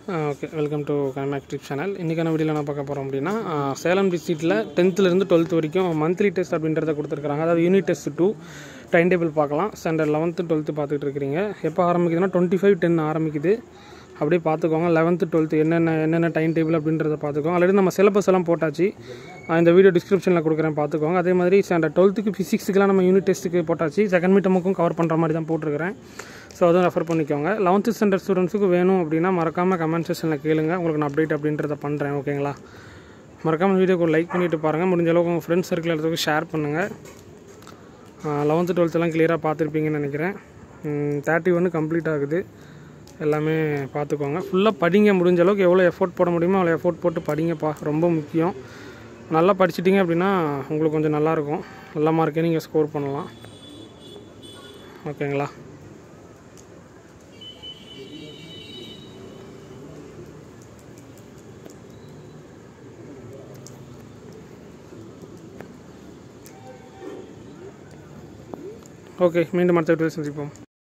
okay welcome to கனமேக் trip channel இன்றைக்கான வீடியோவில் என்ன பார்க்க போகிறோம் அப்படின்னா ஆ, சேலம் டிஸ்ட்ரிக்ட்டில் டென்த்துலேருந்து டுவெல்த் வரைக்கும் மந்த்லி டெஸ்ட் அப்படின்றத கொடுத்துருக்காங்க அதாவது unit test two time table பார்க்கலாம் ஸ்டாண்டர்ட் லெவன்த்து டுவெல்த்து பார்த்துட்டு இருக்கிறீங்க எப்போ ஆரம்பிக்குதுன்னா டுவெண்ட்டி ஃபைவ் டென் ஆரம்பிக்குது அப்படியே பார்த்துக்கோங்க லெவன்த்து டுவெல்த்து என்னென்ன என்னென்ன டைம் டேபிள் அப்படின்றத பார்த்துக்கோங்க ஆல்ரெடி நம்ம சிலபஸ் எல்லாம் போட்டாச்சு ஆ, இந்த வீடியோ டிஸ்கிரிப்ஷனில் கொடுக்குறேன் பார்த்துக்கோங்க அதே மாதிரி ஸ்டாண்டர்ட் டுவெல்த்துக்கு ஃபிசிக்ஸுக்குலாம் நம்ம யூனிட் டெஸ்ட்டுக்கு போட்டாச்சு செகண்ட் மீட்டமுக்கும் கவர் பண்ணுற மாதிரி தான் போட்டிருக்கிறேன் ஸோ அதுவும் ரெஃபர் பண்ணிக்கோங்க லெவன்த்து ஸ்டாண்டர்ட் ஸ்டூடெண்ட்ஸுக்கு வேணும் அப்படின்னா மறக்காமல் கமெண்ட் செக்ஷனில் கேளுங்க உங்களுக்கு நான் அப்டேட் அப்படின்றத பண்ணுறேன் ஓகேங்களா மறக்காமல் வீடியோக்கு லைக் பண்ணிவிட்டு பாருங்கள் முடிஞ்ச அளவுக்கு உங்கள் ஃப்ரெண்ட்ஸ் சர்க்கிள் எல்லாத்துக்கும் ஷேர் பண்ணுங்கள் லெவன்த்து டுவெல்த்தெல்லாம் கிளியராக பார்த்துருப்பீங்கன்னு நினைக்கிறேன் தேர்ட்டி ஒன்று கம்ப்ளீட் ஆகுது எல்லாமே பார்த்துக்கோங்க ஃபுல்லாக படிங்க முடிஞ்ச அளவுக்கு எவ்வளோ எஃபோர்ட் போட முடியுமோ அவ்வளோ எஃபோர்ட் போட்டு படிங்கப்பா ரொம்ப முக்கியம் நல்லா படிச்சிட்டிங்க அப்படின்னா உங்களுக்கு கொஞ்சம் நல்லாயிருக்கும் நல்ல மார்க்கே நீங்கள் ஸ்கோர் பண்ணலாம் ஓகேங்களா ஓகே மீண்டும் அடுத்த வீடியோவில் சந்திப்போம்